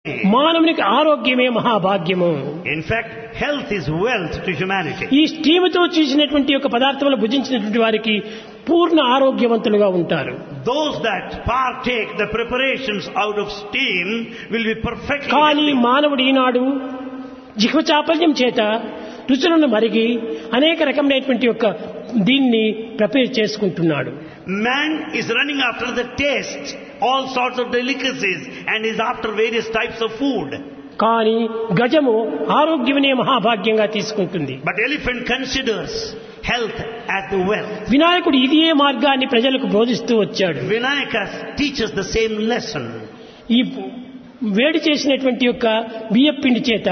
మానవునికి ఆరోగ్యమే మహాభాగ్యము In fact, health is wealth to humanity. ఈ స్టీముతో చేసినటువంటి యొక్క పదార్థములు భుజించినటువంటి వారికి పూర్ణ ఆరోగ్యవంతులుగా ఉంటారు Those that partake the preparations out of steam will be perfectly కానీ healthy. మానవుడు ఈనాడు జిహ్వ చాపల్యం చేత రుచులను మరిగి అనేక రకమైనటువంటి యొక్క దీన్ని ప్రిపేర్ చేసుకుంటున్నాడు Man is running after the taste, all sorts of delicacies, and is after various types of food. కానీ గజము ఆరోగ్యమనే మహాభాగ్యంగా తీసుకుంటుంది But elephant considers health as the wealth. వినాయకుడు ఇదే మార్గాన్ని ప్రజలకు బోధిస్తూ వచ్చాడు Vinayaka teaches the same lesson. ఈ వేడి చేసినటువంటి యొక్క బియ్యపిండి చేత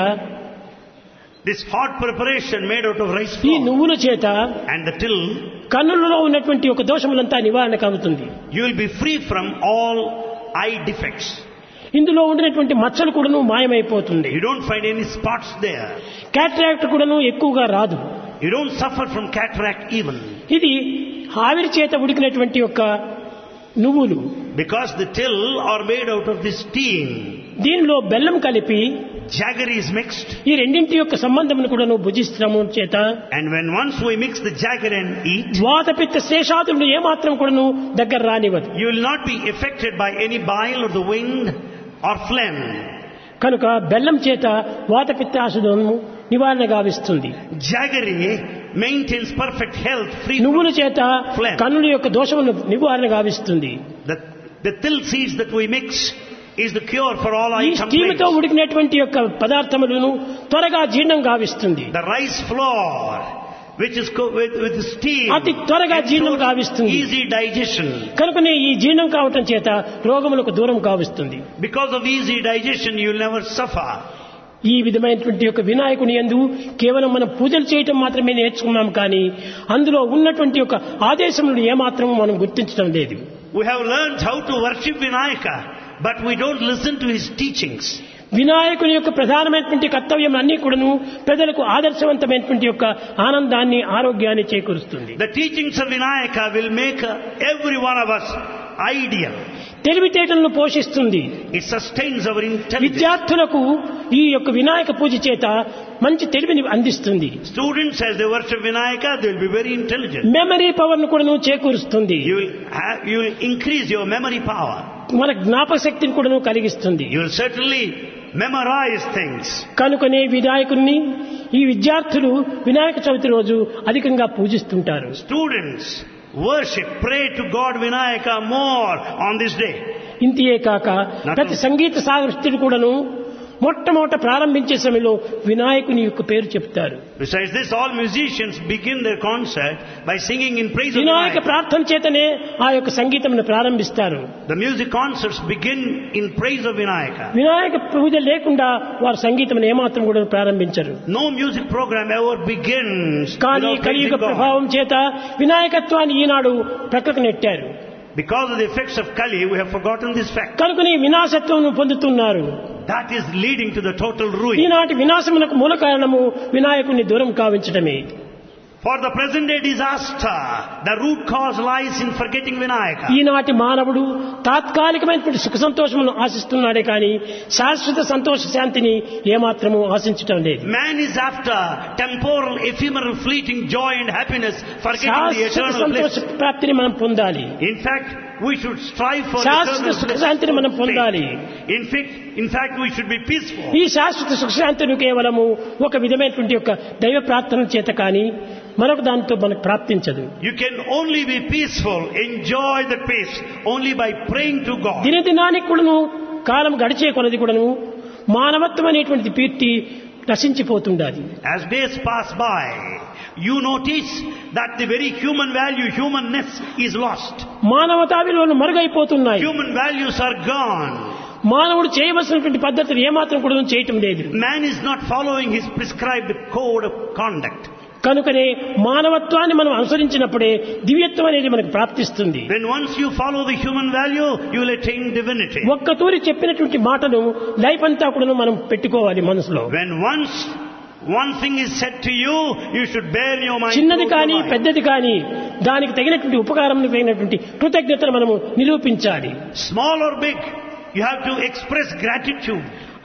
This hot preparation made out of rice ఈ flour నువ్వుల చేత and the till, కన్నులలో ఉన్నటువంటి ఒక దోషములంతా నివారణ కలుగుతుంది you will be free from all eye defects. ఇందులో ఉండినటువంటి మచ్చలు కూడాను మాయమైపోతుంది You don't find any spots there. Cataract కూడాను ఎక్కువగా రాదు You don't suffer from cataract even. ఇది ఆవిరి చేత ఉడికినటువంటి యొక్క నువ్వులు Because the till are made out of this steam. దీనిలో బెల్లం కలిపి Jaggery is mixed. ఈ రెండింటి యొక్క సంబంధమును కూడాను భుజిస్తాము చేత And when once we mix the jaggery and eat, వాతపిత్త శేషాదులు ఏమాత్రం కూడాను దగ్గర రానివ్వదు you will not be affected by any bile or the wind or phlegm. కనుక బెల్లం చేత వాతపిత్తాసులను నివారణ గావిస్తుంది Jaggery maintains perfect health free నువ్వుల from చేత phlegm. కన్నుల యొక్క దోషమును నివారణ గావిస్తుంది The, the till seeds that we mix is the cure for all ఈ eye స్టీముతో complaints. ఉడికినటువంటి యొక్క పదార్థములను త్వరగా జీర్ణం గావిస్తుంది The rice flour, which is co- with, with the steam, అతి త్వరగా జీర్ణం ensures గావిస్తుంది easy digestion. కనుకనే ఈ జీర్ణం కావటం చేత రోగములకు దూరం కావిస్తుంది Because of easy digestion, you will never suffer. ఈ విధమైనటువంటి యొక్క వినాయకుని యందు కేవలం మనం పూజలు చేయటం మాత్రమే నేర్చుకున్నాం కానీ అందులో ఉన్నటువంటి యొక్క ఆదేశములను ఏమాత్రం మనం గుర్తించడం లేదు We have learned how to worship Vinayaka, but we don't listen to his teachings. వినాయకుని యొక్క ప్రధానమైనటువంటి కర్తవ్యం అన్ని కూడాను ప్రజలకు ఆదర్శవంతమైనటువంటి యొక్క ఆనందాన్ని ఆరోగ్యాన్ని చేకూరుస్తుంది The teachings of Vinayaka will make uh, every one of us ideal. తెలివితేటలను పోషిస్తుంది It sustains our intelligence. విద్యార్థులకు ఈ యొక్క వినాయక పూజ చేత మంచి తెలివిని అందిస్తుంది Students, as they worship Vinayaka, they will be very intelligent. Memory power ను కూడాను చేకూరుస్తుంది You will, have, you will increase your memory power. మన జ్ఞాపక శక్తిని కూడాను కలిగిస్తుంది You will certainly memorize things. కనుకనే వినాయకుడిని ఈ విద్యార్థులు వినాయక చవితి రోజు అధికంగా పూజిస్తుంటారు Students worship, pray to God Vinayaka more on this day. ఇంతియే కాక ప్రతి సంగీత సాహిత్యుడు కూడాను మొట్టమొదట ప్రారంభించే సమయంలో వినాయకుని యొక్క పేరు చెప్తారు Besides this, all musicians begin their concert by singing in praise of Vinayaka Vinayaka. ప్రార్థన చేతనే ఆ యొక్క సంగీతమును ప్రారంభిస్తారు The music concerts begin in praise of Vinayaka. Vinayaka పూజ లేకుండా వారు సంగీతం ఏమాత్రం కూడా ప్రారంభించరు No music program ever begins కానీ without praising కలియుగ God. ప్రభావం చేత వినాయకత్వాన్ని ఈనాడు ప్రక్కకు నెట్టారు Because of the effects of Kali, we have forgotten this fact. కనుకని వినాశత్వం పొందుతున్నారు That is leading to the total ruin. ఈనాటి వినాశమునకు మూల కారణము వినాయకుని దూరం కావించడమే For the present day disaster, the root cause lies in forgetting Vinayaka. ఈనాటి మానవుడు తాత్కాలికమైనటువంటి సుఖ సంతోషమును ఆశిస్తున్నాడే కానీ శాశ్వత సంతోష శాంతిని ఏమాత్రము ఆశించటం లేదు Man is after temporal, ephemeral, fleeting joy and happiness, forgetting the శాశ్వత eternal సంతోష bliss. ప్రాప్తిని మనం పొందాలి In fact, we should strive for శాశ్వత eternal సుఖ bliss. శాంతిని మనం పొందాలి In fact, in fact, we should be peaceful. ఈ శాశ్వత సుఖశాంతిని కేవలము ఒక విధమైనటువంటి యొక్క దైవ ప్రార్థన చేత కానీ మరొక దానితో మనకు ప్రాప్తించదు You can only be peaceful, enjoy the peace, only by praying to God. దినదినానికి కూడాను కాలం గడిచే కొలది కూడాను మానవత్వం అనేటువంటి కీర్తి నశించిపోతుండాలి As days pass by, you notice that the very human value, humanness is lost. మానవతా విలువలు మరుగైపోతున్నాయి Human values are gone. మానవుడు చేయవలసినటువంటి పద్ధతులు ఏమాత్రం కూడా చేయటం లేదు Man is not following his prescribed code of conduct. కనుకనే మానవత్వాన్ని మనం అనుసరించినప్పుడే దివ్యత్వం అనేది మనకు ప్రాప్తిస్తుంది When once you follow the human value, you will attain divinity. ఒక్క తూరి చెప్పినటువంటి మాటను లైఫ్ అంతా కూడా మనం పెట్టుకోవాలి మనసులో When once one thing is said to you, you should bear in your mind. చిన్నది throughout కానీ your life. పెద్దది కానీ దానికి తగినటువంటి ఉపకారం తగినటువంటి కృతజ్ఞతను మనము నిరూపించాలి Small or big, you have to express gratitude.